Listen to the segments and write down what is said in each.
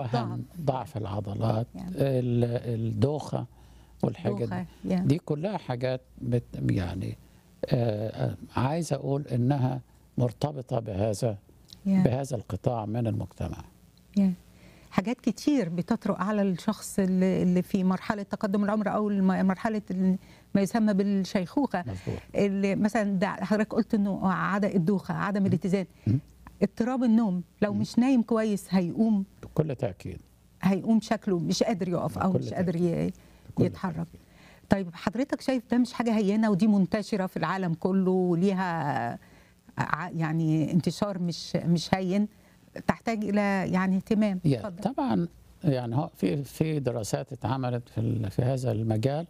وهن ضعف العضلات يعني. ال- الدوخه والحاجات دي دوخة. يعني. دي كلها حاجات بت يعني آه آه، عايز اقول انها مرتبطه بهذا يعني. بهذا القطاع من المجتمع يعني. حاجات كتير بتطرق على الشخص اللي اللي في مرحله تقدم العمر او الم- مرحله ال- ما يسمى بالشيخوخه مظبوط اللي مثلا ده حضرتك قلت انه عدم الدوخه عدم الاتزان مم. اضطراب النوم لو مش نايم كويس هيقوم بكل تاكيد هيقوم شكله مش قادر يقف او بكل مش قادر ي- بكل يتحرك طيب حضرتك شايف ده مش حاجه هينه ودي منتشره في العالم كله وليها ع- يعني انتشار مش مش هين تحتاج الى يعني اهتمام يا اتفضل. طبعا يعني هو في في دراسات اتعملت في ال- في هذا المجال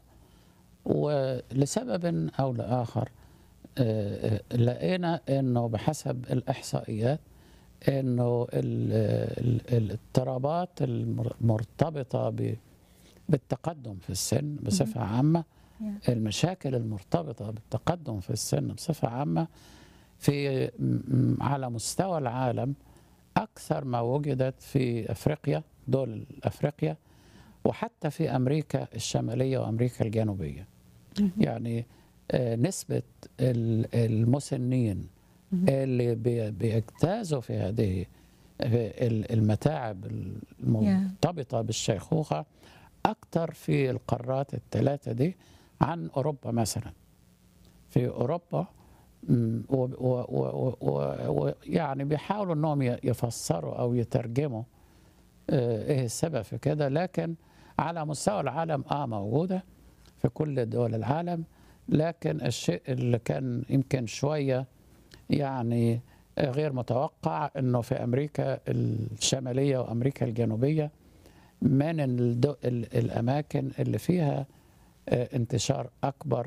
ولسبب او لاخر آه، آه، لقينا انه بحسب الاحصائيات انه ال- ال- الاضطرابات المرتبطه ب- بالتقدم في السن بصفه عامه يا. المشاكل المرتبطه بالتقدم في السن بصفه عامه في م- م- على مستوى العالم اكثر ما وجدت في افريقيا دول افريقيا وحتى في امريكا الشماليه وامريكا الجنوبيه يعني آه، نسبه ال- المسنين اللي بي- بيجتازوا في هذه في ال- المتاعب المرتبطه بالشيخوخه اكثر في القارات الثلاثه دي عن اوروبا مثلا في اوروبا مم، و- و- و- و- و- يعني بيحاولوا انهم ي- يفسروا او يترجموا آه، ايه السبب في كده لكن على مستوى العالم اه موجوده في كل دول العالم لكن الشيء اللي كان يمكن شويه يعني آه، غير متوقع انه في امريكا الشماليه وامريكا الجنوبيه من الدو ال- الاماكن اللي فيها آه، انتشار اكبر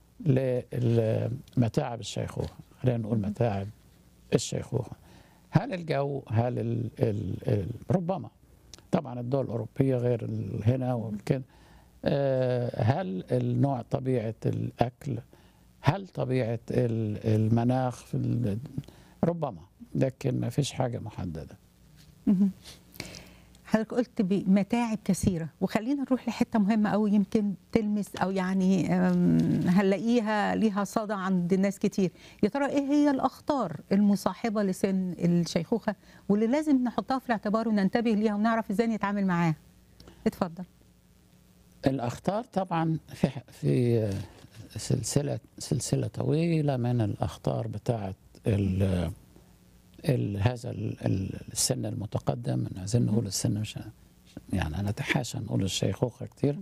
لمتاعب الشيخوخه خلينا نقول متاعب الشيخوخه هل الجو هل ال ال ال ربما طبعا الدول الاوروبيه غير ال- هنا وكده آه، هل النوع طبيعه الاكل هل طبيعه ال- المناخ في ال- ربما لكن ما فيش حاجه محدده مهم. حضرتك قلت بمتاعب كثيره وخلينا نروح لحته مهمه قوي يمكن تلمس او يعني أم، هنلاقيها ليها صدى عند ناس كتير يا ترى ايه هي الاخطار المصاحبه لسن الشيخوخه واللي لازم نحطها في الاعتبار وننتبه ليها ونعرف ازاي نتعامل معاها اتفضل الاخطار طبعا في في سلسله سلسله طويله من الاخطار بتاعه ال ال هذا ال- ال- السن المتقدم عايزين نقول السن مش يعني انا اتحاشى نقول الشيخوخه كتير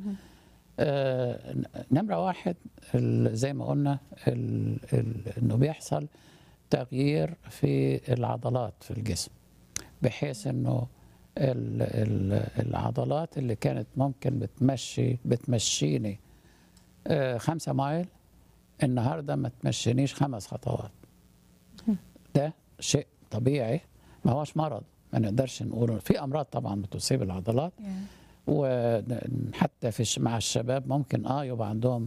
آه نمره واحد ال- زي ما قلنا ال- ال- انه بيحصل تغيير في العضلات في الجسم بحيث انه ال- ال- العضلات اللي كانت ممكن بتمشي بتمشيني آه، خمسة مايل النهاردة ما تمشينيش خمس خطوات ده شيء طبيعي ما هوش مرض ما نقدرش نقول في أمراض طبعا بتصيب العضلات وحتى في الش- مع الشباب ممكن اه يبقى عندهم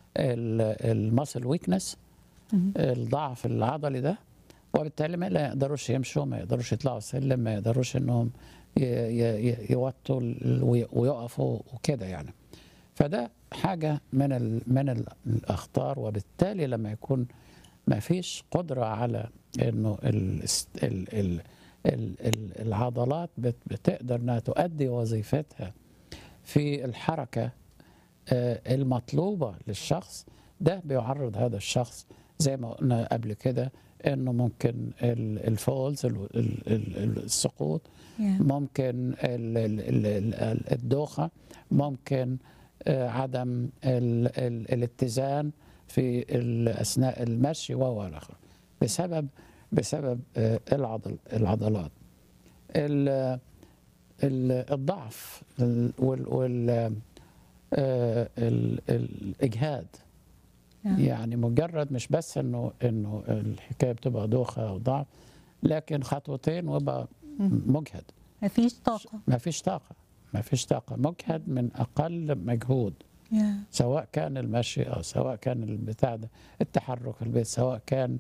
المسل ويكنس الضعف العضلي ده وبالتالي ما لا يقدروش يمشوا ما يقدروش يطلعوا السلم ما يقدروش انهم ي- ي- ي- يوطوا ال- وي- ويقفوا وكده يعني فده حاجه من ال من ال- الاخطار وبالتالي لما يكون ما فيش قدره على انه ال ال ال ال ال العضلات بت- بتقدر انها تؤدي وظيفتها في الحركه آه، المطلوبه للشخص ده بيعرض هذا الشخص زي ما قلنا قبل كده انه ممكن ال- الفولز ال- ال- ال- السقوط ممكن ال- ال- ال- ال- الدوخه ممكن آه، عدم ال- ال- الاتزان في ال- اثناء المشي و الى اخره بسبب بسبب آه، العضل العضلات ال- ال- الضعف ال- وال وال آه، ال- الاجهاد يعني مجرد مش بس انه انه الحكايه بتبقى دوخه او ضعف لكن خطوتين ويبقى مجهد مفيش طاقه ما فيش طاقه ما فيش طاقه مجهد من اقل مجهود يا. سواء كان المشي او سواء كان البتاع ده التحرك في البيت سواء كان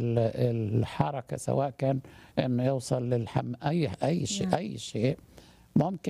ال- الحركه سواء كان انه يوصل للحم اي اي شيء اي شيء ممكن